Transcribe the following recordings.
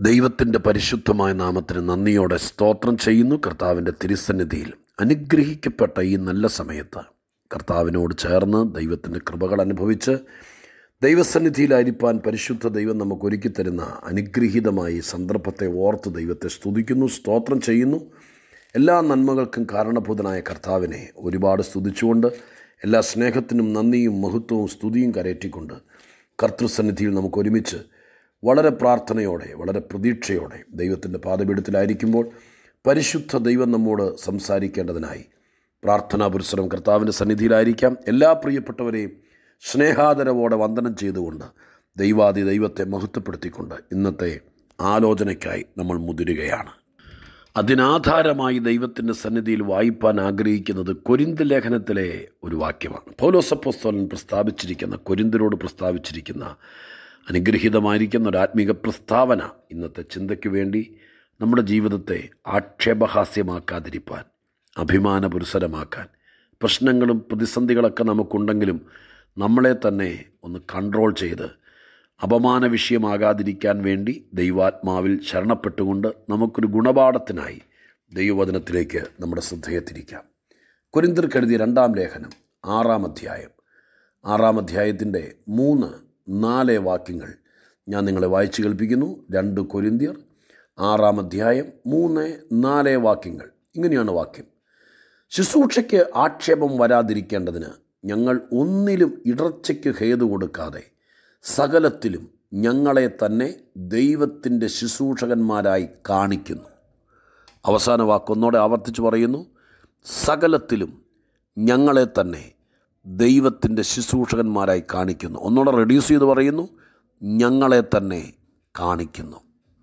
ദൈവത്തിൻ്റെ പരിശുദ്ധമായ നാമത്തിന് നന്ദിയോടെ സ്തോത്രം ചെയ്യുന്നു കർത്താവിൻ്റെ തിരുസന്നിധിയിൽ അനുഗ്രഹിക്കപ്പെട്ട ഈ നല്ല സമയത്ത് കർത്താവിനോട് ചേർന്ന് ദൈവത്തിൻ്റെ കൃപകൾ അനുഭവിച്ച് ദൈവസന്നിധിയിലായിരിക്കാൻ പരിശുദ്ധ ദൈവം നമുക്ക് ഒരുക്കി തരുന്ന അനുഗ്രഹീതമായ ഈ സന്ദർഭത്തെ ഓർത്ത് ദൈവത്തെ സ്തുതിക്കുന്നു സ്തോത്രം ചെയ്യുന്നു എല്ലാ നന്മകൾക്കും കാരണഭൂതനായ കർത്താവിനെ ഒരുപാട് സ്തുതിച്ചുകൊണ്ട് എല്ലാ സ്നേഹത്തിനും നന്ദിയും മഹത്വവും സ്തുതിയും കരയറ്റിക്കൊണ്ട് കർത്തൃസന്നിധിയിൽ നമുക്ക് ഒരുമിച്ച് വളരെ പ്രാർത്ഥനയോടെ വളരെ പ്രതീക്ഷയോടെ ദൈവത്തിൻ്റെ പാതപീഠത്തിലായിരിക്കുമ്പോൾ പരിശുദ്ധ ദൈവം നമ്മോട് സംസാരിക്കേണ്ടതിനായി പ്രാർത്ഥനാ പുരസ്സരം കർത്താവിൻ്റെ സന്നിധിയിലായിരിക്കാം എല്ലാ പ്രിയപ്പെട്ടവരെയും സ്നേഹാദരവോടെ വന്ദനം ചെയ്തുകൊണ്ട് ദൈവാദി ദൈവത്തെ മഹത്വപ്പെടുത്തിക്കൊണ്ട് ഇന്നത്തെ ആലോചനയ്ക്കായി നമ്മൾ മുതിരുകയാണ് അതിനാധാരമായി ദൈവത്തിൻ്റെ സന്നിധിയിൽ വായിപ്പാൻ ആഗ്രഹിക്കുന്നത് കൊരിന്ത് ലേഖനത്തിലെ ഒരു വാക്യമാണ് പൗലോസപ്പോസ്തോലൻ പ്രസ്താവിച്ചിരിക്കുന്ന കൊരിന്തിനോട് പ്രസ്താവിച്ചിരിക്കുന്ന അനുഗ്രഹീതമായിരിക്കുന്ന ഒരു ആത്മീക പ്രസ്താവന ഇന്നത്തെ ചിന്തയ്ക്ക് വേണ്ടി നമ്മുടെ ജീവിതത്തെ ആക്ഷേപഹാസ്യമാക്കാതിരിപ്പാൻ അഭിമാന പുരുസരമാക്കാൻ പ്രശ്നങ്ങളും പ്രതിസന്ധികളൊക്കെ നമുക്കുണ്ടെങ്കിലും നമ്മളെ തന്നെ ഒന്ന് കൺട്രോൾ ചെയ്ത് അപമാന വിഷയമാകാതിരിക്കാൻ വേണ്ടി ദൈവാത്മാവിൽ ശരണപ്പെട്ടുകൊണ്ട് നമുക്കൊരു ഗുണപാഠത്തിനായി ദൈവവചനത്തിലേക്ക് നമ്മുടെ ശ്രദ്ധയെ തിരിക്കാം കുരിന്തിർക്കെഴുതിയ രണ്ടാം ലേഖനം ആറാം അധ്യായം ആറാം അധ്യായത്തിൻ്റെ മൂന്ന് നാല് വാക്യങ്ങൾ ഞാൻ നിങ്ങളെ വായിച്ചു കേൾപ്പിക്കുന്നു രണ്ട് കൊരിന്തിയർ ആറാം അധ്യായം മൂന്ന് നാല് വാക്യങ്ങൾ ഇങ്ങനെയാണ് വാക്യം ശുശ്രൂഷയ്ക്ക് ആക്ഷേപം വരാതിരിക്കേണ്ടതിന് ഞങ്ങൾ ഒന്നിലും ഇടർച്ചയ്ക്ക് ഹേതു കൊടുക്കാതെ സകലത്തിലും ഞങ്ങളെ തന്നെ ദൈവത്തിൻ്റെ ശുശ്രൂഷകന്മാരായി കാണിക്കുന്നു അവസാന വാക്കൊന്നോടെ ആവർത്തിച്ച് പറയുന്നു സകലത്തിലും ഞങ്ങളെ തന്നെ ദൈവത്തിൻ്റെ ശുശ്രൂഷകന്മാരായി കാണിക്കുന്നു ഒന്നുകൂടെ റെഡ്യൂസ് ചെയ്ത് പറയുന്നു ഞങ്ങളെ തന്നെ കാണിക്കുന്നു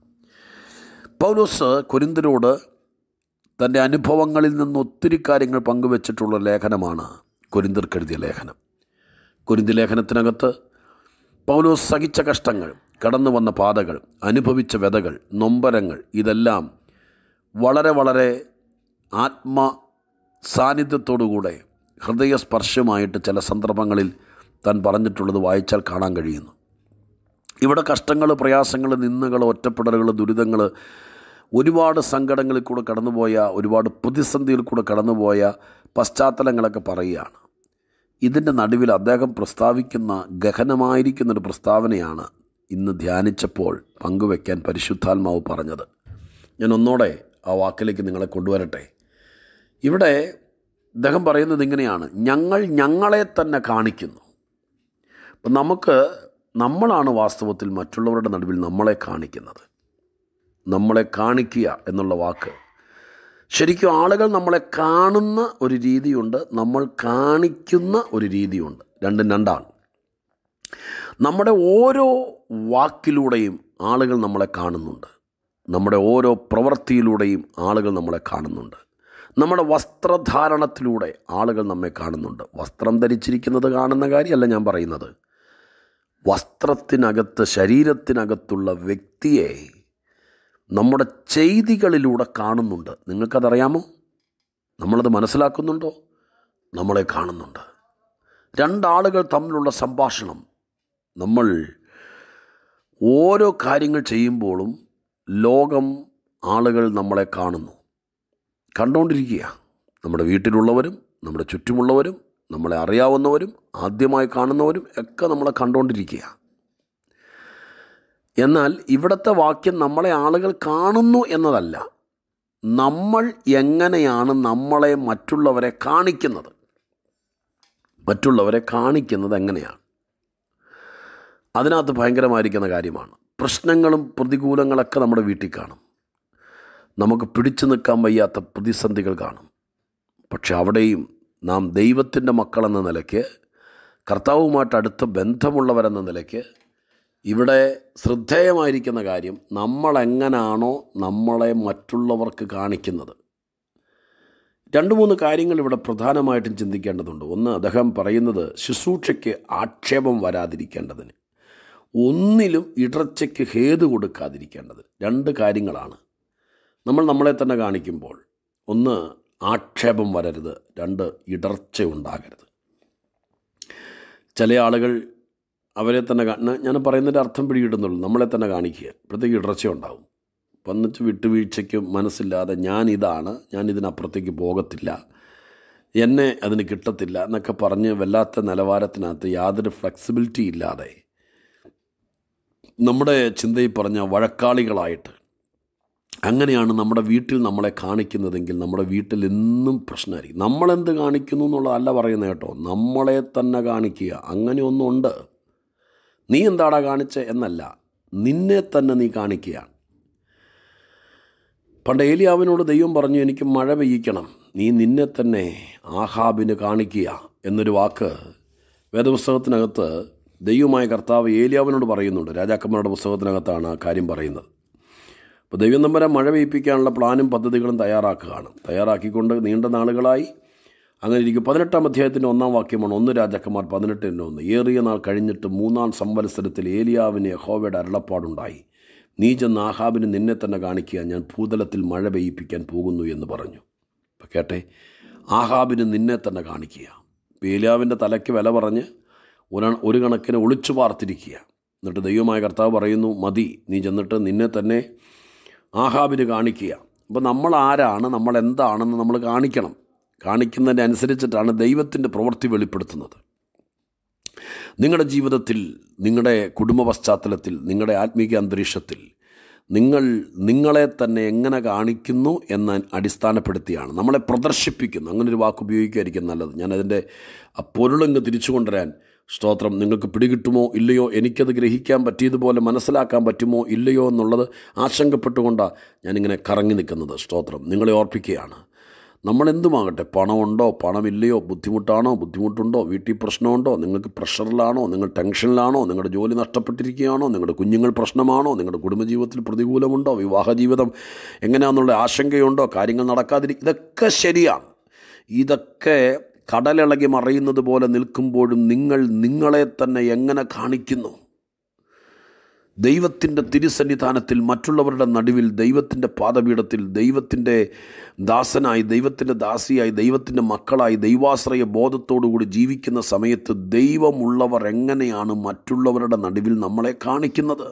പൗലോസ് കുരിന്തിനോട് തൻ്റെ അനുഭവങ്ങളിൽ നിന്ന് ഒത്തിരി കാര്യങ്ങൾ പങ്കുവച്ചിട്ടുള്ള ലേഖനമാണ് കുരിന്തിർക്കെഴുതിയ ലേഖനം കുരിന്തി ലേഖനത്തിനകത്ത് പൗലോസ് സഹിച്ച കഷ്ടങ്ങൾ കടന്നു വന്ന പാതകൾ അനുഭവിച്ച വ്യതകൾ നൊമ്പരങ്ങൾ ഇതെല്ലാം വളരെ വളരെ ആത്മ സാന്നിധ്യത്തോടുകൂടെ ഹൃദയസ്പർശമായിട്ട് ചില സന്ദർഭങ്ങളിൽ താൻ പറഞ്ഞിട്ടുള്ളത് വായിച്ചാൽ കാണാൻ കഴിയുന്നു ഇവിടെ കഷ്ടങ്ങൾ പ്രയാസങ്ങൾ നിന്നുകൾ ഒറ്റപ്പെടലുകൾ ദുരിതങ്ങൾ ഒരുപാട് സങ്കടങ്ങളിൽ കൂടെ കടന്നുപോയ ഒരുപാട് പ്രതിസന്ധിയിൽ കൂടെ കടന്നുപോയ പശ്ചാത്തലങ്ങളൊക്കെ പറയുകയാണ് ഇതിൻ്റെ നടുവിൽ അദ്ദേഹം പ്രസ്താവിക്കുന്ന ഗഹനമായിരിക്കുന്നൊരു പ്രസ്താവനയാണ് ഇന്ന് ധ്യാനിച്ചപ്പോൾ പങ്കുവെക്കാൻ പരിശുദ്ധാത്മാവ് പറഞ്ഞത് ഞാൻ ഒന്നോടെ ആ വാക്കിലേക്ക് നിങ്ങളെ കൊണ്ടുവരട്ടെ ഇവിടെ അദ്ദേഹം പറയുന്നത് ഇങ്ങനെയാണ് ഞങ്ങൾ ഞങ്ങളെ തന്നെ കാണിക്കുന്നു അപ്പം നമുക്ക് നമ്മളാണ് വാസ്തവത്തിൽ മറ്റുള്ളവരുടെ നടുവിൽ നമ്മളെ കാണിക്കുന്നത് നമ്മളെ കാണിക്കുക എന്നുള്ള വാക്ക് ശരിക്കും ആളുകൾ നമ്മളെ കാണുന്ന ഒരു രീതിയുണ്ട് നമ്മൾ കാണിക്കുന്ന ഒരു രീതിയുണ്ട് രണ്ടും രണ്ടാണ് നമ്മുടെ ഓരോ വാക്കിലൂടെയും ആളുകൾ നമ്മളെ കാണുന്നുണ്ട് നമ്മുടെ ഓരോ പ്രവൃത്തിയിലൂടെയും ആളുകൾ നമ്മളെ കാണുന്നുണ്ട് നമ്മുടെ വസ്ത്രധാരണത്തിലൂടെ ആളുകൾ നമ്മെ കാണുന്നുണ്ട് വസ്ത്രം ധരിച്ചിരിക്കുന്നത് കാണുന്ന കാര്യമല്ല ഞാൻ പറയുന്നത് വസ്ത്രത്തിനകത്ത് ശരീരത്തിനകത്തുള്ള വ്യക്തിയെ നമ്മുടെ ചെയ്തികളിലൂടെ കാണുന്നുണ്ട് നിങ്ങൾക്കതറിയാമോ നമ്മളത് മനസ്സിലാക്കുന്നുണ്ടോ നമ്മളെ കാണുന്നുണ്ട് രണ്ടാളുകൾ തമ്മിലുള്ള സംഭാഷണം നമ്മൾ ഓരോ കാര്യങ്ങൾ ചെയ്യുമ്പോഴും ലോകം ആളുകൾ നമ്മളെ കാണുന്നു കണ്ടുകൊണ്ടിരിക്കുക നമ്മുടെ വീട്ടിലുള്ളവരും നമ്മുടെ ചുറ്റുമുള്ളവരും നമ്മളെ അറിയാവുന്നവരും ആദ്യമായി കാണുന്നവരും ഒക്കെ നമ്മളെ കണ്ടുകൊണ്ടിരിക്കുക എന്നാൽ ഇവിടുത്തെ വാക്യം നമ്മളെ ആളുകൾ കാണുന്നു എന്നതല്ല നമ്മൾ എങ്ങനെയാണ് നമ്മളെ മറ്റുള്ളവരെ കാണിക്കുന്നത് മറ്റുള്ളവരെ കാണിക്കുന്നത് എങ്ങനെയാണ് അതിനകത്ത് ഭയങ്കരമായിരിക്കുന്ന കാര്യമാണ് പ്രശ്നങ്ങളും പ്രതികൂലങ്ങളൊക്കെ നമ്മുടെ വീട്ടിൽ കാണും നമുക്ക് പിടിച്ചു നിൽക്കാൻ വയ്യാത്ത പ്രതിസന്ധികൾ കാണും പക്ഷെ അവിടെയും നാം ദൈവത്തിൻ്റെ മക്കളെന്ന നിലയ്ക്ക് കർത്താവുമായിട്ട് അടുത്ത ബന്ധമുള്ളവരെന്ന നിലയ്ക്ക് ഇവിടെ ശ്രദ്ധേയമായിരിക്കുന്ന കാര്യം നമ്മളെങ്ങനാണോ നമ്മളെ മറ്റുള്ളവർക്ക് കാണിക്കുന്നത് രണ്ട് മൂന്ന് കാര്യങ്ങൾ ഇവിടെ പ്രധാനമായിട്ടും ചിന്തിക്കേണ്ടതുണ്ട് ഒന്ന് അദ്ദേഹം പറയുന്നത് ശുശ്രൂഷയ്ക്ക് ആക്ഷേപം വരാതിരിക്കേണ്ടതിന് ഒന്നിലും ഇടർച്ചയ്ക്ക് ഹേതു കൊടുക്കാതിരിക്കേണ്ടത് രണ്ട് കാര്യങ്ങളാണ് നമ്മൾ നമ്മളെ തന്നെ കാണിക്കുമ്പോൾ ഒന്ന് ആക്ഷേപം വരരുത് രണ്ട് ഇടർച്ച ഉണ്ടാകരുത് ചില ആളുകൾ അവരെ തന്നെ കാണുന്ന ഞാൻ പറയുന്നതിൻ്റെ അർത്ഥം പിടികിട്ടുന്നുള്ളൂ നമ്മളെ തന്നെ കാണിക്കുക അപ്പോഴത്തേക്ക് ഇടർച്ച ഉണ്ടാവും വന്നിച്ച് വിട്ടുവീഴ്ചയ്ക്ക് മനസ്സില്ലാതെ ഞാൻ ഇതാണ് ഞാൻ ഇതിനപ്പുറത്തേക്ക് പോകത്തില്ല എന്നെ അതിന് കിട്ടത്തില്ല എന്നൊക്കെ പറഞ്ഞ് വല്ലാത്ത നിലവാരത്തിനകത്ത് യാതൊരു ഫ്ലെക്സിബിലിറ്റി ഇല്ലാതെ നമ്മുടെ ചിന്തയിൽ പറഞ്ഞ വഴക്കാളികളായിട്ട് അങ്ങനെയാണ് നമ്മുടെ വീട്ടിൽ നമ്മളെ കാണിക്കുന്നതെങ്കിൽ നമ്മുടെ വീട്ടിൽ എന്നും പ്രശ്നമായിരിക്കും നമ്മളെന്ത് കാണിക്കുന്നു എന്നുള്ളതല്ല പറയുന്നത് കേട്ടോ നമ്മളെ തന്നെ കാണിക്കുക അങ്ങനെ ഒന്നുണ്ട് നീ എന്താടാ കാണിച്ചേ എന്നല്ല നിന്നെ തന്നെ നീ കാണിക്കുകയാണ് പണ്ട് ഏലിയാവിനോട് ദൈവം പറഞ്ഞു എനിക്ക് മഴ പെയ്യിക്കണം നീ നിന്നെ തന്നെ ആഹാബിന് കാണിക്കുക എന്നൊരു വാക്ക് വേദപുസ്തകത്തിനകത്ത് ദൈവമായ കർത്താവ് ഏലിയാവിനോട് പറയുന്നുണ്ട് രാജാക്കന്മാരുടെ പുസ്തകത്തിനകത്താണ് ആ കാര്യം പറയുന്നത് അപ്പോൾ ദൈവം നമ്പരം മഴ പെയ്യിപ്പിക്കാനുള്ള പ്ലാനും പദ്ധതികളും തയ്യാറാക്കുകയാണ് തയ്യാറാക്കിക്കൊണ്ട് നീണ്ട നാളുകളായി അങ്ങനെ ഇരിക്കും പതിനെട്ടാം അധ്യായത്തിൻ്റെ ഒന്നാം വാക്യമാണ് ഒന്ന് രാജാക്കന്മാർ പതിനെട്ടിൻ്റെ ഒന്ന് ഏറിയ നാൾ കഴിഞ്ഞിട്ട് മൂന്നാം സംവത്സരത്തിൽ ഏലിയാവിന് യഹോവയുടെ അരുളപ്പാടുണ്ടായി നീ ചെന്ന് ആഹാബിന് നിന്നെ തന്നെ കാണിക്കുക ഞാൻ ഭൂതലത്തിൽ മഴ പെയ്യിപ്പിക്കാൻ പോകുന്നു എന്ന് പറഞ്ഞു അപ്പം കേട്ടെ ആഹാബിന് നിന്നെ തന്നെ കാണിക്കുക ഏലിയാവിൻ്റെ തലയ്ക്ക് വില പറഞ്ഞ് ഒരു ഒരു കണക്കിന് ഒളിച്ചു പാർത്തിരിക്കുക എന്നിട്ട് ദൈവമായ കർത്താവ് പറയുന്നു മതി നീ ചെന്നിട്ട് നിന്നെ തന്നെ ആഹാബിന് കാണിക്കുക അപ്പോൾ നമ്മൾ ആരാണ് നമ്മൾ എന്താണെന്ന് നമ്മൾ കാണിക്കണം കാണിക്കുന്നതിനനുസരിച്ചിട്ടാണ് ദൈവത്തിൻ്റെ പ്രവൃത്തി വെളിപ്പെടുത്തുന്നത് നിങ്ങളുടെ ജീവിതത്തിൽ നിങ്ങളുടെ കുടുംബ പശ്ചാത്തലത്തിൽ നിങ്ങളുടെ ആത്മീക അന്തരീക്ഷത്തിൽ നിങ്ങൾ നിങ്ങളെ തന്നെ എങ്ങനെ കാണിക്കുന്നു എന്ന അടിസ്ഥാനപ്പെടുത്തിയാണ് നമ്മളെ പ്രദർശിപ്പിക്കുന്നു അങ്ങനെ ഒരു വാക്ക് ഉപയോഗിക്കായിരിക്കും നല്ലത് ഞാനതിൻ്റെ ആ പൊരുളങ്ങ് തിരിച്ചു കൊണ്ടുവരാൻ സ്തോത്രം നിങ്ങൾക്ക് പിടികിട്ടുമോ ഇല്ലയോ എനിക്കത് ഗ്രഹിക്കാൻ പറ്റിയതുപോലെ മനസ്സിലാക്കാൻ പറ്റുമോ ഇല്ലയോ എന്നുള്ളത് ആശങ്കപ്പെട്ടുകൊണ്ടാണ് ഞാനിങ്ങനെ കറങ്ങി നിൽക്കുന്നത് സ്തോത്രം നിങ്ങളെ ഓർപ്പിക്കുകയാണ് നമ്മളെന്തുമാകട്ടെ പണമുണ്ടോ പണമില്ലയോ ബുദ്ധിമുട്ടാണോ ബുദ്ധിമുട്ടുണ്ടോ വീട്ടിൽ പ്രശ്നമുണ്ടോ നിങ്ങൾക്ക് പ്രഷറിലാണോ നിങ്ങൾ ടെൻഷനിലാണോ നിങ്ങളുടെ ജോലി നഷ്ടപ്പെട്ടിരിക്കുകയാണോ നിങ്ങളുടെ കുഞ്ഞുങ്ങൾ പ്രശ്നമാണോ നിങ്ങളുടെ കുടുംബജീവിതത്തിൽ പ്രതികൂലമുണ്ടോ വിവാഹ ജീവിതം എങ്ങനെയാണെന്നുള്ള ആശങ്കയുണ്ടോ കാര്യങ്ങൾ നടക്കാതിരിക്കും ഇതൊക്കെ ശരിയാണ് ഇതൊക്കെ കടലിളകി മറയുന്നത് പോലെ നിൽക്കുമ്പോഴും നിങ്ങൾ നിങ്ങളെ തന്നെ എങ്ങനെ കാണിക്കുന്നു ദൈവത്തിൻ്റെ തിരുസന്നിധാനത്തിൽ മറ്റുള്ളവരുടെ നടുവിൽ ദൈവത്തിൻ്റെ പാദപീഠത്തിൽ ദൈവത്തിൻ്റെ ദാസനായി ദൈവത്തിൻ്റെ ദാസിയായി ദൈവത്തിൻ്റെ മക്കളായി ദൈവാശ്രയ ബോധത്തോടുകൂടി ജീവിക്കുന്ന സമയത്ത് ദൈവമുള്ളവർ എങ്ങനെയാണ് മറ്റുള്ളവരുടെ നടുവിൽ നമ്മളെ കാണിക്കുന്നത്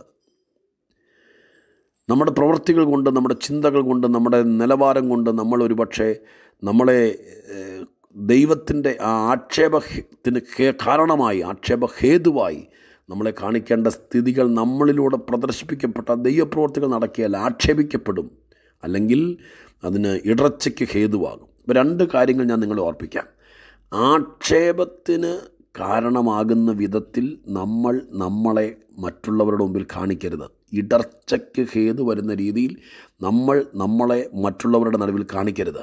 നമ്മുടെ പ്രവൃത്തികൾ കൊണ്ട് നമ്മുടെ ചിന്തകൾ കൊണ്ട് നമ്മുടെ നിലവാരം കൊണ്ട് നമ്മൾ ഒരുപക്ഷെ നമ്മളെ ഏഹ്, ദൈവത്തിൻ്റെ ആ ആക്ഷേപത്തിന് ഹേ- കാരണമായി ആക്ഷേപഹേതുവായി നമ്മളെ കാണിക്കേണ്ട സ്ഥിതികൾ നമ്മളിലൂടെ പ്രദർശിപ്പിക്കപ്പെട്ട ദൈവപ്രവർത്തികൾ നടക്കിയാൽ ആക്ഷേപിക്കപ്പെടും അല്ലെങ്കിൽ അതിന് ഇടർച്ചയ്ക്ക് ഹേതുവാകും ഇപ്പോൾ രണ്ട് കാര്യങ്ങൾ ഞാൻ നിങ്ങളെ ഓർപ്പിക്കാം ആക്ഷേപത്തിന് കാരണമാകുന്ന വിധത്തിൽ നമ്മൾ നമ്മളെ മറ്റുള്ളവരുടെ മുമ്പിൽ കാണിക്കരുത് ഇടർച്ചയ്ക്ക് ഹേതു വരുന്ന രീതിയിൽ നമ്മൾ നമ്മളെ മറ്റുള്ളവരുടെ നടുവിൽ കാണിക്കരുത്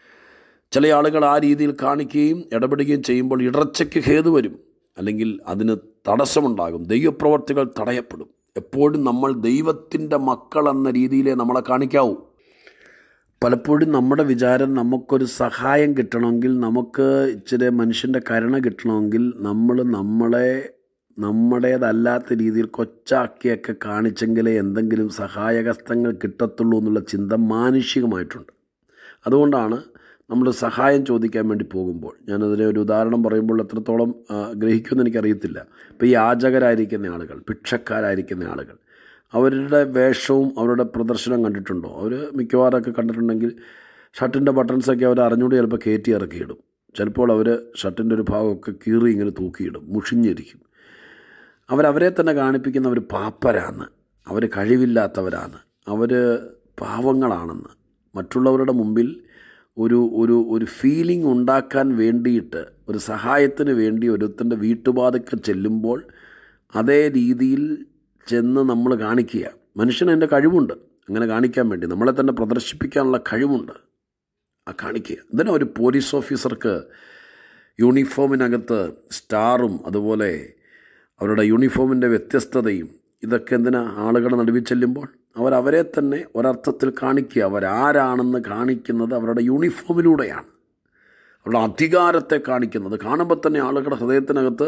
ചില ആളുകൾ ആ രീതിയിൽ കാണിക്കുകയും ഇടപെടുകയും ചെയ്യുമ്പോൾ ഇടർച്ചയ്ക്ക് ഹേതു വരും അല്ലെങ്കിൽ അതിന് തടസ്സമുണ്ടാകും ദൈവപ്രവർത്തികൾ തടയപ്പെടും എപ്പോഴും നമ്മൾ ദൈവത്തിൻ്റെ മക്കൾ എന്ന രീതിയിലേ നമ്മളെ കാണിക്കാവൂ പലപ്പോഴും നമ്മുടെ വിചാരം നമുക്കൊരു സഹായം കിട്ടണമെങ്കിൽ നമുക്ക് ഇച്ചിരി മനുഷ്യൻ്റെ കരുണ കിട്ടണമെങ്കിൽ നമ്മൾ നമ്മളെ നമ്മുടേതല്ലാത്ത രീതിയിൽ കൊച്ചാക്കിയൊക്കെ കാണിച്ചെങ്കിലേ എന്തെങ്കിലും സഹായഹസ്തങ്ങൾ കിട്ടത്തുള്ളൂ എന്നുള്ള ചിന്ത മാനുഷികമായിട്ടുണ്ട് അതുകൊണ്ടാണ് നമ്മൾ സഹായം ചോദിക്കാൻ വേണ്ടി പോകുമ്പോൾ ഞാനതിനെ ഒരു ഉദാഹരണം പറയുമ്പോൾ എത്രത്തോളം ആ, ഗ്രഹിക്കുമെന്ന് എനിക്കറിയത്തില്ല ഇപ്പോൾ ഈ യാചകരായിരിക്കുന്ന ആളുകൾ ഭിക്ഷക്കാരായിരിക്കുന്ന ആളുകൾ അവരുടെ വേഷവും അവരുടെ പ്രദർശനം കണ്ടിട്ടുണ്ടോ അവർ മിക്കവാറൊക്കെ കണ്ടിട്ടുണ്ടെങ്കിൽ ഷർട്ടിൻ്റെ ബട്ടൺസൊക്കെ അവർ അറിഞ്ഞുകൊണ്ട് ചിലപ്പോൾ കയറ്റി ഇറക്കിയിടും ചിലപ്പോൾ അവർ ഷർട്ടിൻ്റെ ഒരു ഭാഗമൊക്കെ കീറി ഇങ്ങനെ തൂക്കിയിടും മുഷിഞ്ഞിരിക്കും അവരവരെ തന്നെ കാണിപ്പിക്കുന്ന അവർ പാപ്പരാന്ന് അവർ കഴിവില്ലാത്തവരാണ് അവർ പാവങ്ങളാണെന്ന് മറ്റുള്ളവരുടെ മുമ്പിൽ ഒരു ഒരു ഒരു ഫീലിംഗ് ഉണ്ടാക്കാൻ വേണ്ടിയിട്ട് ഒരു സഹായത്തിന് വേണ്ടി ഒരുത്തൻ്റെ വീട്ടുപാതയ്ക്ക് ചെല്ലുമ്പോൾ അതേ രീതിയിൽ ചെന്ന് നമ്മൾ കാണിക്കുക മനുഷ്യന് അതിൻ്റെ കഴിവുണ്ട് അങ്ങനെ കാണിക്കാൻ വേണ്ടി നമ്മളെ തന്നെ പ്രദർശിപ്പിക്കാനുള്ള കഴിവുണ്ട് ആ കാണിക്കുക ഇതിനാ ഒരു പോലീസ് ഓഫീസർക്ക് യൂണിഫോമിനകത്ത് സ്റ്റാറും അതുപോലെ അവരുടെ യൂണിഫോമിൻ്റെ വ്യത്യസ്തതയും ഇതൊക്കെ എന്തിനാ ആളുകളുടെ നടുവിൽ ചെല്ലുമ്പോൾ അവരവരെ തന്നെ ഒരർത്ഥത്തിൽ കാണിക്കുക അവരാരാണെന്ന് കാണിക്കുന്നത് അവരുടെ യൂണിഫോമിലൂടെയാണ് അവരുടെ അധികാരത്തെ കാണിക്കുന്നത് കാണുമ്പോൾ തന്നെ ആളുകളുടെ ഹൃദയത്തിനകത്ത്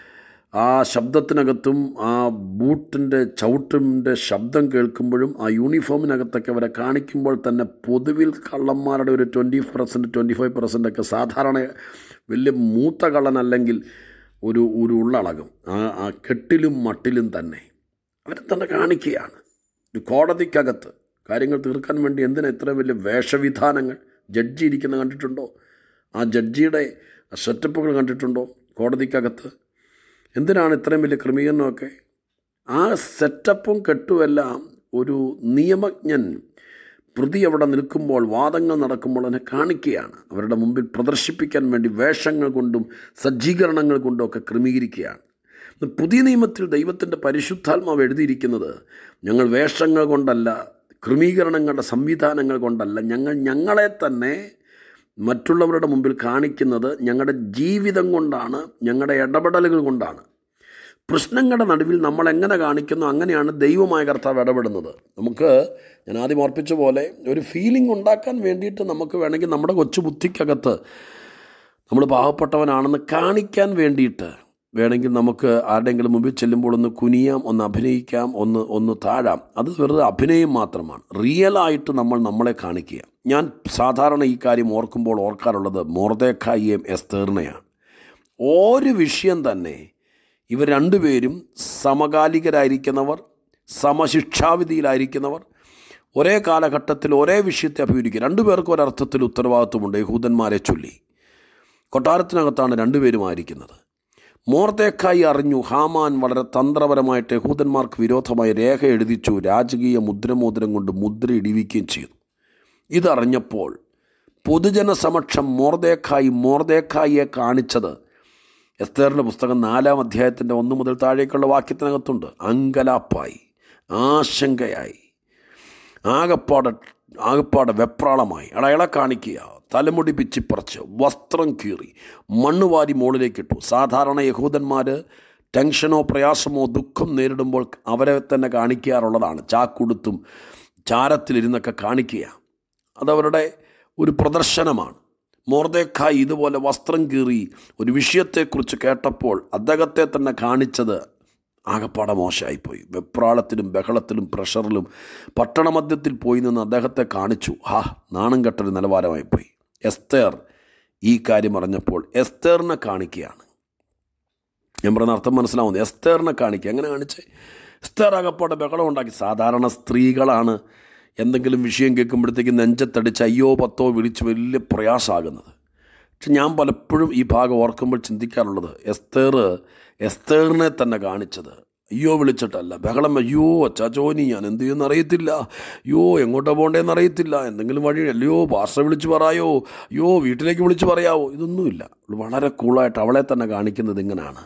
ആ ശബ്ദത്തിനകത്തും ആ ബൂട്ടിൻ്റെ ചവിട്ടിൻ്റെ ശബ്ദം കേൾക്കുമ്പോഴും ആ യൂണിഫോമിനകത്തൊക്കെ അവരെ കാണിക്കുമ്പോൾ തന്നെ പൊതുവിൽ കള്ളന്മാരുടെ ഒരു twenty percent twenty five percent ഒക്കെ സാധാരണ വലിയ മൂത്ത കള്ളനല്ലെങ്കിൽ ഒരു ഒരു ഉള്ളളകും ആ ആ കെട്ടിലും മട്ടിലും തന്നെ അവരെ തന്നെ കാണിക്കുകയാണ് ഒരു കോടതിക്കകത്ത് കാര്യങ്ങൾ തീർക്കാൻ വേണ്ടി എന്തിനാ ഇത്രയും വലിയ വേഷവിധാനങ്ങൾ ജഡ്ജി ഇരിക്കുന്ന കണ്ടിട്ടുണ്ടോ ആ ജഡ്ജിയുടെ സെറ്റപ്പുകൾ കണ്ടിട്ടുണ്ടോ കോടതിക്കകത്ത് എന്തിനാണ് ഇത്രയും വലിയ ക്രമീകരണമൊക്കെ ആ സെറ്റപ്പും കെട്ടുമെല്ലാം ഒരു നിയമജ്ഞൻ പ്രതി അവിടെ നിൽക്കുമ്പോൾ വാദങ്ങൾ നടക്കുമ്പോൾ അതിനെ കാണിക്കുകയാണ് അവരുടെ മുമ്പിൽ പ്രദർശിപ്പിക്കാൻ വേണ്ടി വേഷങ്ങൾ കൊണ്ടും സജ്ജീകരണങ്ങൾ കൊണ്ടും ഒക്കെ ക്രമീകരിക്കുകയാണ് ഇന്ന് പുതിയ നിയമത്തിൽ ദൈവത്തിൻ്റെ പരിശുദ്ധാത്മാവ് എഴുതിയിരിക്കുന്നത് ഞങ്ങൾ വേഷങ്ങൾ കൊണ്ടല്ല ക്രമീകരണങ്ങളുടെ സംവിധാനങ്ങൾ കൊണ്ടല്ല ഞങ്ങൾ ഞങ്ങളെ തന്നെ മറ്റുള്ളവരുടെ മുമ്പിൽ കാണിക്കുന്നത് ഞങ്ങളുടെ ജീവിതം കൊണ്ടാണ് ഞങ്ങളുടെ ഇടപെടലുകൾ കൊണ്ടാണ് പ്രശ്നങ്ങളുടെ നടുവിൽ നമ്മൾ എങ്ങനെ കാണിക്കുന്നു അങ്ങനെയാണ് ദൈവമായ കർത്താവ് ഇടപെടുന്നത് നമുക്ക് ഞാൻ ആദ്യം ഓർപ്പിച്ച പോലെ ഒരു ഫീലിംഗ് ഉണ്ടാക്കാൻ വേണ്ടിയിട്ട് നമുക്ക് വേണമെങ്കിൽ നമ്മുടെ കൊച്ചു ബുദ്ധിക്കകത്ത് നമ്മൾ പാവപ്പെട്ടവനാണെന്ന് കാണിക്കാൻ വേണ്ടിയിട്ട് വേണമെങ്കിൽ നമുക്ക് ആരുടെയെങ്കിലും മുമ്പിൽ ചെല്ലുമ്പോൾ ഒന്ന് കുനിയാം ഒന്ന് അഭിനയിക്കാം ഒന്ന് ഒന്ന് താഴാം അത് വെറുതെ അഭിനയം മാത്രമാണ് റിയലായിട്ട് നമ്മൾ നമ്മളെ കാണിക്കുക ഞാൻ സാധാരണ ഈ കാര്യം ഓർക്കുമ്പോൾ ഓർക്കാറുള്ളത് മോർദേഖായിയും എസ്തേറിനെയാണ് ഒരു വിഷയം തന്നെ ഇവർ രണ്ടുപേരും സമകാലികരായിരിക്കുന്നവർ സമശിക്ഷാവിധിയിലായിരിക്കുന്നവർ ഒരേ കാലഘട്ടത്തിൽ ഒരേ വിഷയത്തെ അഭിമുഖിക്കുക രണ്ടുപേർക്കും ഒരർത്ഥത്തിൽ ഉത്തരവാദിത്വമുണ്ട് യഹൂദന്മാരെ ചൊല്ലി കൊട്ടാരത്തിനകത്താണ് രണ്ടുപേരുമായിരിക്കുന്നത് മോർത്തേക്കായി അറിഞ്ഞു ഹാമാൻ വളരെ തന്ത്രപരമായിട്ട് യഹൂദന്മാർക്ക് വിരോധമായി രേഖ എഴുതിച്ചു രാജകീയ മുദ്രമോതിരം കൊണ്ട് മുദ്ര ഇടിവിക്കുകയും ചെയ്തു ഇതറിഞ്ഞപ്പോൾ പൊതുജന സമക്ഷം മോർദേക്കായി മോർദേക്കായിയെ കാണിച്ചത് എസ്തേറിൻ്റെ പുസ്തകം നാലാം അധ്യായത്തിൻ്റെ ഒന്ന് മുതൽ താഴേക്കുള്ള വാക്യത്തിനകത്തുണ്ട് അങ്കലാപ്പായി ആശങ്കയായി ആകപ്പാടെ ആകപ്പാടെ വെപ്രാളമായി അയാളെ കാണിക്കുക തലമുടി പിച്ചിപ്പറിച്ച് വസ്ത്രം കീറി മണ്ണ് വാരി മുകളിലേക്കിട്ടു സാധാരണ യഹൂദന്മാർ ടെൻഷനോ പ്രയാസമോ ദുഃഖം നേരിടുമ്പോൾ അവരെ തന്നെ കാണിക്കാറുള്ളതാണ് ചാക്കുടുത്തും ചാരത്തിലിരുന്നൊക്കെ കാണിക്കുക അതവരുടെ ഒരു പ്രദർശനമാണ് മോർദേഖായി ഇതുപോലെ വസ്ത്രം കീറി ഒരു വിഷയത്തെക്കുറിച്ച് കേട്ടപ്പോൾ അദ്ദേഹത്തെ തന്നെ കാണിച്ചത് ആകപ്പാടെ മോശമായിപ്പോയി വെപ്രാളത്തിലും ബഹളത്തിലും പ്രഷറിലും പട്ടണമധ്യത്തിൽ പോയി നിന്ന് അദ്ദേഹത്തെ കാണിച്ചു ഹാ നാണം കെട്ടൊരു നിലവാരമായിപ്പോയി എസ്തേർ ഈ കാര്യം അറിഞ്ഞപ്പോൾ എസ്തേറിനെ കാണിക്കുകയാണ് ഞാൻ പറഞ്ഞ അർത്ഥം മനസ്സിലാവുന്നത് എസ്തേറിനെ കാണിക്കുക എങ്ങനെ കാണിച്ചേ എസ്തേർ ആകപ്പാടെ ബഹളം ഉണ്ടാക്കി സാധാരണ സ്ത്രീകളാണ് എന്തെങ്കിലും വിഷയം കേൾക്കുമ്പോഴത്തേക്ക് നെഞ്ചത്തടിച്ച് അയ്യോ പത്തോ വിളിച്ച് വലിയ പ്രയാസമാകുന്നത് പക്ഷെ ഞാൻ പലപ്പോഴും ഈ ഭാഗം ഓർക്കുമ്പോൾ ചിന്തിക്കാറുള്ളത് എസ്തേർ എസ്തേറിനെ തന്നെ കാണിച്ചത് അയ്യോ വിളിച്ചിട്ടല്ല ബഹളം അയ്യോ അച്ചാച്ചോനി ഞാൻ എന്ത് ചെയ്യുമെന്ന് അറിയത്തില്ല അയ്യോ എങ്ങോട്ടാ പോകേണ്ടതെന്ന് അറിയത്തില്ല എന്തെങ്കിലും വഴി അല്ലയോ ഭാഷ വിളിച്ച് പറയായോ അയ്യോ വീട്ടിലേക്ക് വിളിച്ച് പറയാവോ ഇതൊന്നുമില്ല വളരെ കൂളായിട്ട് അവളെ തന്നെ കാണിക്കുന്നത് ഇങ്ങനെയാണ്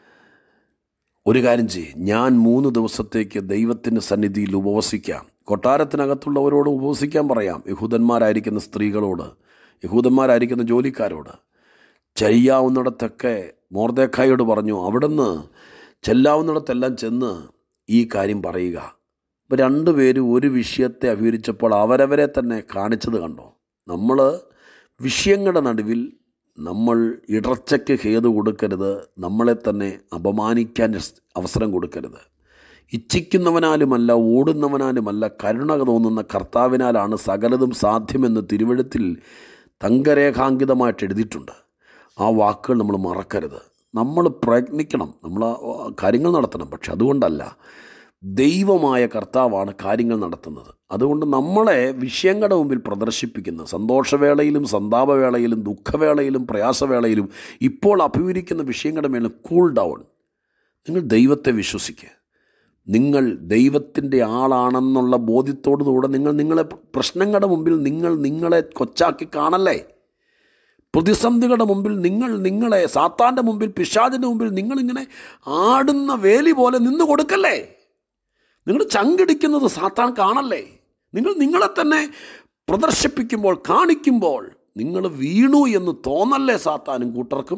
ഒരു കാര്യം ചെയ്യ് ഞാൻ മൂന്ന് ദിവസത്തേക്ക് ദൈവത്തിൻ്റെ സന്നിധിയിൽ ഉപവസിക്കാം കൊട്ടാരത്തിനകത്തുള്ളവരോട് ഉപവസിക്കാൻ പറയാം യഹൂദന്മാരായിരിക്കുന്ന സ്ത്രീകളോട് യഹൂദന്മാരായിരിക്കുന്ന ജോലിക്കാരോട് ചെയ്യാവുന്നിടത്തൊക്കെ മോർദേഖായോട് പറഞ്ഞു അവിടുന്ന് ചെല്ലാവുന്നിടത്തെല്ലാം ചെന്ന് ഈ കാര്യം പറയുക ഇപ്പോൾ രണ്ടുപേരും ഒരു വിഷയത്തെ അഭികരിച്ചപ്പോൾ അവരവരെ തന്നെ കാണിച്ചത് കണ്ടോ നമ്മൾ വിഷയങ്ങളുടെ നടുവിൽ നമ്മൾ ഇടർച്ചയ്ക്ക് ഹേതു കൊടുക്കരുത് നമ്മളെ തന്നെ അപമാനിക്കാൻ അവസരം കൊടുക്കരുത് ഇച്ഛിക്കുന്നവനാലുമല്ല ഓടുന്നവനാലുമല്ല കരുണ തോന്നുന്ന കർത്താവിനാലാണ് സകലതും സാധ്യമെന്ന് തിരുവഴുത്തിൽ തങ്കരേഖാങ്കിതമായിട്ട് എഴുതിയിട്ടുണ്ട് ആ വാക്കുകൾ നമ്മൾ മറക്കരുത് നമ്മൾ പ്രയത്നിക്കണം നമ്മൾ കാര്യങ്ങൾ നടത്തണം പക്ഷെ അതുകൊണ്ടല്ല ദൈവമായ കർത്താവാണ് കാര്യങ്ങൾ നടത്തുന്നത് അതുകൊണ്ട് നമ്മളെ വിഷയങ്ങളുടെ മുമ്പിൽ പ്രദർശിപ്പിക്കുന്ന സന്തോഷവേളയിലും സന്താപവേളയിലും ദുഃഖവേളയിലും പ്രയാസവേളയിലും ഇപ്പോൾ അഭിമുഖിക്കുന്ന വിഷയങ്ങളുടെ മേലെ കൂൾ ഡൗൺ നിങ്ങൾ ദൈവത്തെ വിശ്വസിക്കുക നിങ്ങൾ ദൈവത്തിൻ്റെ ആളാണെന്നുള്ള ബോധ്യത്തോടുകൂടെ നിങ്ങൾ നിങ്ങളെ പ്രശ്നങ്ങളുടെ മുമ്പിൽ നിങ്ങൾ നിങ്ങളെ കൊച്ചാക്കി കാണല്ലേ പ്രതിസന്ധികളുടെ മുമ്പിൽ നിങ്ങൾ നിങ്ങളെ സാത്താൻ്റെ മുമ്പിൽ പിശാചിൻ്റെ മുമ്പിൽ നിങ്ങളിങ്ങനെ ആടുന്ന വേലി പോലെ നിന്ന് കൊടുക്കല്ലേ നിങ്ങൾ ചങ്കിടിക്കുന്നത് സാത്താൻ കാണല്ലേ നിങ്ങൾ നിങ്ങളെ തന്നെ പ്രദർശിപ്പിക്കുമ്പോൾ കാണിക്കുമ്പോൾ നിങ്ങൾ വീണു എന്ന് തോന്നല്ലേ സാത്താനും കൂട്ടർക്കും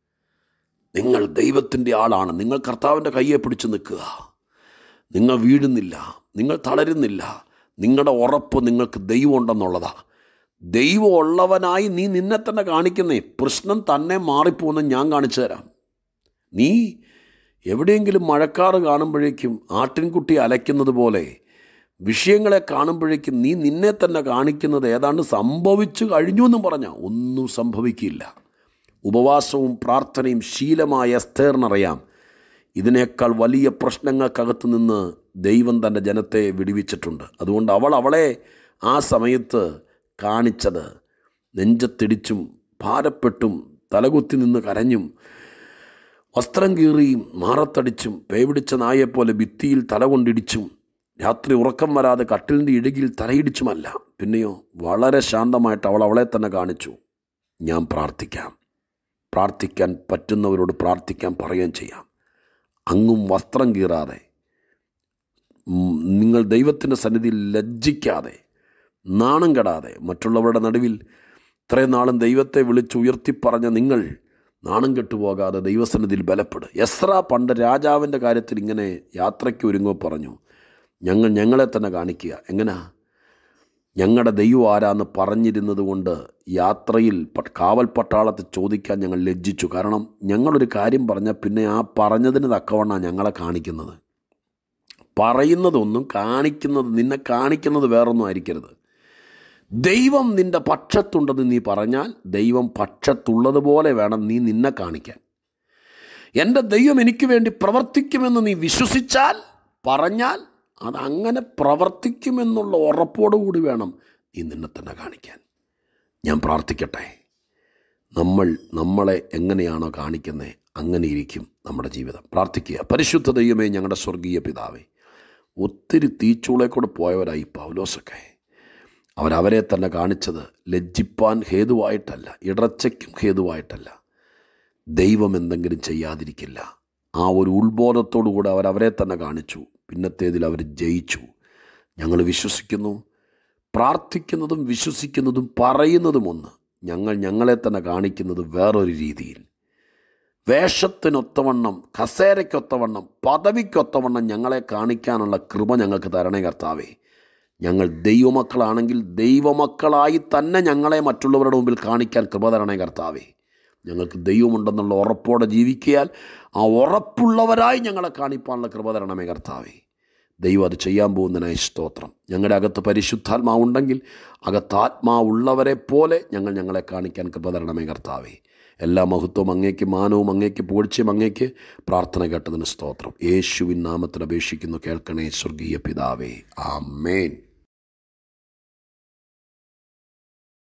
നിങ്ങൾ ദൈവത്തിൻ്റെ ആളാണ് നിങ്ങൾ കർത്താവിൻ്റെ കയ്യെ പിടിച്ച് നിൽക്കുക നിങ്ങൾ വീഴുന്നില്ല നിങ്ങൾ തളരുന്നില്ല നിങ്ങളുടെ ഉറപ്പ് നിങ്ങൾക്ക് ദൈവം ഉണ്ടെന്നുള്ളതാണ് ദൈവം ഉള്ളവനായി നീ നിന്നെ തന്നെ കാണിക്കുന്നേ പ്രശ്നം തന്നെ മാറിപ്പോകുന്ന ഞാൻ കാണിച്ചു തരാം നീ എവിടെയെങ്കിലും മഴക്കാറ് കാണുമ്പോഴേക്കും ആട്ടിൻകുട്ടി അലയ്ക്കുന്നത് പോലെ വിഷയങ്ങളെ കാണുമ്പോഴേക്കും നീ നിന്നെ തന്നെ കാണിക്കുന്നത് ഏതാണ്ട് സംഭവിച്ചു കഴിഞ്ഞു എന്നും പറഞ്ഞാൽ ഒന്നും സംഭവിക്കില്ല ഉപവാസവും പ്രാർത്ഥനയും ശീലമായ എസ്തേറിനറിയാം ഇതിനേക്കാൾ വലിയ പ്രശ്നങ്ങൾക്കകത്ത് നിന്ന് ദൈവം തൻ്റെ ജനത്തെ വിടുവിച്ചിട്ടുണ്ട് അതുകൊണ്ട് അവൾ അവളെ ആ സമയത്ത് കാണിച്ചത് നെഞ്ചത്തിടിച്ചും ഭാരപ്പെട്ടും തലകുത്തി നിന്ന് കരഞ്ഞും വസ്ത്രം കീറിയും മാറത്തടിച്ചും പേപിടിച്ച നായെപ്പോലെ ഭിത്തിയിൽ തല കൊണ്ടിടിച്ചും രാത്രി ഉറക്കം വരാതെ കട്ടിലിൻ്റെ ഇടുകിൽ തലയിടിച്ചുമല്ല പിന്നെയോ വളരെ ശാന്തമായിട്ട് അവൾ അവളെ തന്നെ കാണിച്ചു ഞാൻ പ്രാർത്ഥിക്കാം പ്രാർത്ഥിക്കാൻ പറ്റുന്നവരോട് പ്രാർത്ഥിക്കാൻ പറയുകയും ചെയ്യാം അങ്ങും വസ്ത്രം കീറാതെ ഉം, നിങ്ങൾ ദൈവത്തിൻ്റെ സന്നിധിയിൽ ലജ്ജിക്കാതെ നാണം കെടാതെ മറ്റുള്ളവരുടെ നടുവിൽ ഇത്രയും നാളും ദൈവത്തെ വിളിച്ച് ഉയർത്തിപ്പറഞ്ഞ നിങ്ങൾ നാണം കെട്ടുപോകാതെ ദൈവസന്നിധിയിൽ ബലപ്പെടും എസ്ര പണ്ട് രാജാവിൻ്റെ കാര്യത്തിൽ ഇങ്ങനെ യാത്രയ്ക്ക് ഒരുങ്ങോ പറഞ്ഞു ഞങ്ങൾ ഞങ്ങളെ തന്നെ കാണിക്കുക എങ്ങനാ ഞങ്ങളുടെ ദൈവം ആരാന്ന് പറഞ്ഞിരുന്നത് കൊണ്ട് യാത്രയിൽ പ- കാവൽ പട്ടാളത്തെ ചോദിക്കാൻ ഞങ്ങൾ ലജ്ജിച്ചു കാരണം ഞങ്ങളൊരു കാര്യം പറഞ്ഞാൽ പിന്നെ ആ പറഞ്ഞതിന് തക്കവണ്ണമാണ് ഞങ്ങളെ കാണിക്കുന്നത് പറയുന്നതൊന്നും കാണിക്കുന്നത് നിന്നെ കാണിക്കുന്നത് വേറൊന്നും ആയിരിക്കരുത് ദൈവം നിന്റെ പക്ഷത്തുണ്ടെന്ന് നീ പറഞ്ഞാൽ ദൈവം പക്ഷത്തുള്ളതുപോലെ വേണം നീ നിന്നെ കാണിക്കാൻ എൻ്റെ ദൈവം എനിക്ക് വേണ്ടി പ്രവർത്തിക്കുമെന്ന് നീ വിശ്വസിച്ചാൽ പറഞ്ഞാൽ അത് അങ്ങനെ പ്രവർത്തിക്കുമെന്നുള്ള ഉറപ്പോടുകൂടി വേണം നീ നിന്നെ തന്നെ കാണിക്കാൻ ഞാൻ പ്രാർത്ഥിക്കട്ടെ നമ്മൾ നമ്മളെ എങ്ങനെയാണോ കാണിക്കുന്നത് അങ്ങനെ ഇരിക്കും നമ്മുടെ ജീവിതം പ്രാർത്ഥിക്കുക പരിശുദ്ധ ദൈവമേ ഞങ്ങളുടെ സ്വർഗീയ പിതാവേ ഒത്തിരി തീച്ചൂളെ കൂടെ പോയവരായി പൗലോസൊക്കെ അവരവരെ തന്നെ കാണിച്ചത് ലജ്ജിപ്പാൻ ഹേതുവായിട്ടല്ല ഇടർച്ചയ്ക്കും ഹേതുവായിട്ടല്ല ദൈവം എന്തെങ്കിലും ചെയ്യാതിരിക്കില്ല ആ ഒരു ഉത്ബോധത്തോടുകൂടെ അവരവരെ തന്നെ കാണിച്ചു പിന്നത്തേതിൽ അവർ ജയിച്ചു ഞങ്ങൾ വിശ്വസിക്കുന്നു പ്രാർത്ഥിക്കുന്നതും വിശ്വസിക്കുന്നതും പറയുന്നതും ഒന്ന് ഞങ്ങൾ ഞങ്ങളെ തന്നെ കാണിക്കുന്നത് വേറൊരു രീതിയിൽ വേഷത്തിനൊത്തവണ്ണം കസേരയ്ക്കൊത്തവണ്ണം പദവിക്കൊത്തവണ്ണം ഞങ്ങളെ കാണിക്കാനുള്ള കൃപ ഞങ്ങൾക്ക് തരണേ കർത്താവേ ഞങ്ങൾ ദൈവമക്കളാണെങ്കിൽ ദൈവമക്കളായി തന്നെ ഞങ്ങളെ മറ്റുള്ളവരുടെ മുമ്പിൽ കാണിക്കാൻ കൃപ തരണേ കർത്താവേ ഞങ്ങൾക്ക് ദൈവമുണ്ടെന്നുള്ള ഉറപ്പോടെ ജീവിക്കിയാൽ ആ ഉറപ്പുള്ളവരായി ഞങ്ങളെ കാണിപ്പാനുള്ള കൃപ തരണമേ കർത്താവേ ദൈവം അത് ചെയ്യാൻ പോകുന്നതിനായി സ്തോത്രം ഞങ്ങളുടെ അകത്ത് പരിശുദ്ധാത്മാവുണ്ടെങ്കിൽ അകത്ത് ആത്മാവുള്ളവരെ പോലെ ഞങ്ങൾ ഞങ്ങളെ കാണിക്കാൻ കൃപ തരണമേ കർത്താവേ എല്ലാ മഹത്വവും അങ്ങേക്ക് മാനവും അങ്ങേക്ക് പൂഴ്ചയും അങ്ങേക്ക് പ്രാർത്ഥന കേട്ടതിന് സ്തോത്രം യേശുവിൻ നാമത്തിൽ അപേക്ഷിക്കുന്നു കേൾക്കണേ സ്വർഗീയ പിതാവേ ആമേൻ